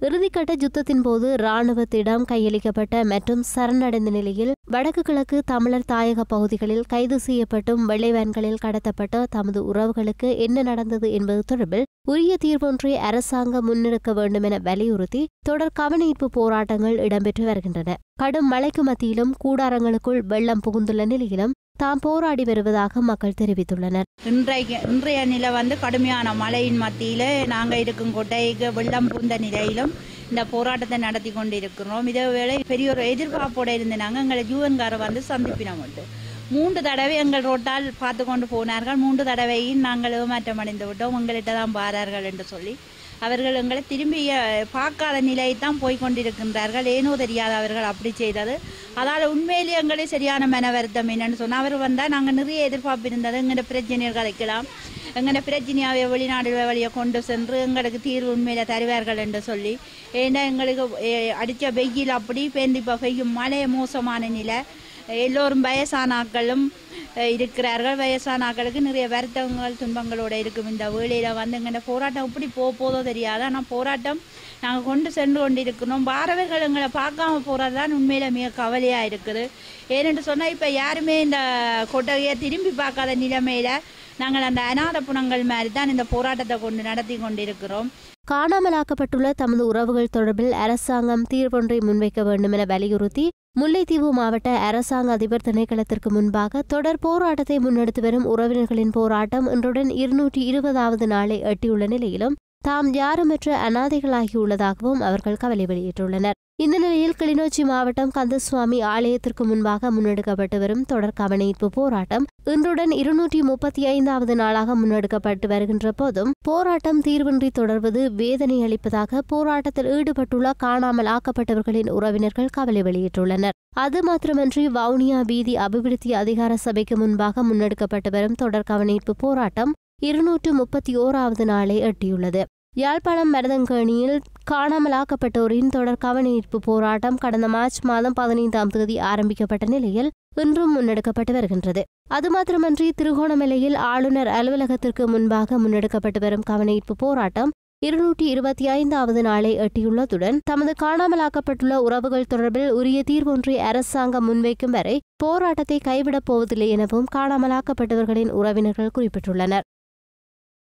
இறுதிக்கட்ட யுத்தத்தின் போது இராணுவத்திடம் கையளிக்கப்பட்ட மற்றும் சரணடைந்த நிலையில் வடக்கு கிழக்கு தமிழர் தாயக பகுதிகளில் கைது செய்யப்பட்டும் வெள்ளைவேன்களில் கடத்தப்பட்ட தமது உறவுகளுக்கு என்ன நடந்தது என்பது தொடர்பில் உரிய தீர்வொன்றை அரசாங்கம் முன்னெடுக்க வேண்டும் என வலியுறுத்தி தொடர் கவனஈர்ப்பு போராட்டங்கள் இடம்பெற்று வருகின்றன கடும் மழைக்கு மத்தியிலும் கூடாரங்களுக்குள் வெள்ளம் புகுந்துள்ள நிலையிலும் தாம் போராடி வருவதாக மக்கள் தெரிவித்துள்ளனர் இன்றைக்கு இன்றைய நிலை வந்து கடுமையான மழையின் மத்தியில் நாங்கள் இருக்கும் கொட்டைக்கு வெள்ளம் பூந்த நிலையிலும் இந்த போராட்டத்தை நடத்தி கொண்டிருக்கிறோம் இதே வேளை பெரிய ஒரு எதிர்பார்ப்போடு இருந்து நாங்கள் எங்களை யூஎன்காரை வந்து சந்திப்பினோம் உண்டு மூன்று தடவை எங்கள் ரோட்டால் பார்த்து கொண்டு போனார்கள் மூன்று தடவையும் நாங்கள் ஏமாற்றம் அடைந்து விட்டோம் உங்கள்கிட்ட தான் பாரார்கள் என்று சொல்லி அவர்கள் எங்களை திரும்பி அஹ், பார்க்காத நிலையை தான் போய் கொண்டிருக்கின்றார்கள் ஏனோ தெரியாது அவர்கள் அப்படி செய்தது அதால் உண்மையிலேயே எங்களே சரியான மன வருத்தம் என்னன்னு சொன்னால் அவர் வந்தால் நாங்கள் நிறைய எதிர்பார்ப்பு இருந்தது எங்களோட பிரச்சனையை கதைக்கலாம் எங்களோட பிரச்சனையாவை வெளிநாடு வழியை கொண்டு சென்று எங்களுக்கு தீர்வு உண்மையில தருவார்கள் என்று சொல்லி ஏன்னா எங்களுக்கு அஹ், அடிச்ச வெயில் அப்படி பேந்து இப்போ பெய்யும் மழை மோசமான நிலை எல்லோரும் வயசானாக்களும் அஹ், இருக்கிறார்கள் வயசானாக்களுக்கு நிறைய வருத்தங்கள் துன்பங்களோட இருக்கும் இந்த வேளையில் வந்து எங்கள்ட போராட்டம் எப்படி போக போதோ தெரியாது ஆனால் போராட்டம் நாங்கள் கொண்டு சென்று கொண்டிருக்கிறோம் பாரவர்கள் எங்களை பார்க்காம போகிறது தான் உண்மையில மிக கவலையாக இருக்குது ஏனென்று சொன்னால் இப்போ யாருமே இந்த கொட்டகையை திரும்பி பார்க்காத நிலைமையில நாங்கள் அந்த அநாத புணங்கள் மாதிரி தான் இந்த போராட்டத்தை கொண்டு நடத்தி கொண்டிருக்கிறோம் காணாமலாக்கப்பட்டுள்ள தமது உறவுகள் தொடர்பில் அரசாங்கம் தீர்வொன்றை முன்வைக்க வேண்டும் என வலியுறுத்தி முல்லைத்தீவு மாவட்ட அரசாங்க அதிபர் திணைக்களத்திற்கு முன்பாக தொடர் போராட்டத்தை முன்னெடுத்து வரும் உறவினர்களின் போராட்டம் இன்றுடன் இருநூற்றி இருபதாவது நாளை எட்டியுள்ள நிலையிலும் தாம் யாருமற்ற அனாதைகளாகியுள்ளதாகவும் அவர்கள் கவலை வெளியிட்டுள்ளனர் இந்த நிலையில் கிளிநொச்சி மாவட்டம் கந்தசுவாமி ஆலயத்திற்கு முன்பாக முன்னெடுக்கப்பட்டு வரும் தொடர் கவனஈர்ப்பு போராட்டம் இன்றுடன் இருநூற்றி முப்பத்தி ஐந்தாவது நாளாக முன்னெடுக்கப்பட்டு வருகின்ற போதும் போராட்டம் தீர்வின்றி தொடர்வது வேதனை அளிப்பதாக போராட்டத்தில் ஈடுபட்டுள்ள காணாமல் ஆக்கப்பட்டவர்களின் உறவினர்கள் கவலை வெளியிட்டுள்ளனர் அது மாத்திரமன்றி வவுனியா வீதி அபிவிருத்தி அதிகார சபைக்கு முன்பாக முன்னெடுக்கப்பட்டு வரும் தொடர் கவனஈர்ப்பு போராட்டம் இருநூற்று முப்பத்தி ஓராவது நாளை எட்டியுள்ளது யாழ்ப்பாணம் மரதங்கேணியில் காணாமலாக்கப்பட்டோரின் தொடர் கவனஈர்ப்பு போராட்டம் கடந்த மார்ச் மாதம் பதினைந்தாம் தேதி ஆரம்பிக்கப்பட்ட நிலையில் இன்றும் முன்னெடுக்கப்பட்டு வருகின்றது அது மாத்திரமன்றி திருகோணமலையில் ஆளுநர் அலுவலகத்திற்கு முன்பாக முன்னெடுக்கப்பட்டு வரும் கவனஈர்ப்பு போராட்டம் இருநூற்றி இருபத்தி ஐந்தாவது நாளை எட்டியுள்ளதுடன் தமது காணாமலாக்கப்பட்டுள்ள உறவுகள் தொடர்பில் உரிய தீர்வொன்றை அரசாங்கம் முன்வைக்கும் வரை போராட்டத்தை கைவிடப் போவதில்லை எனவும் காணாமலாக்கப்பட்டவர்களின் உறவினர்கள் குறிப்பிட்டுள்ளனர்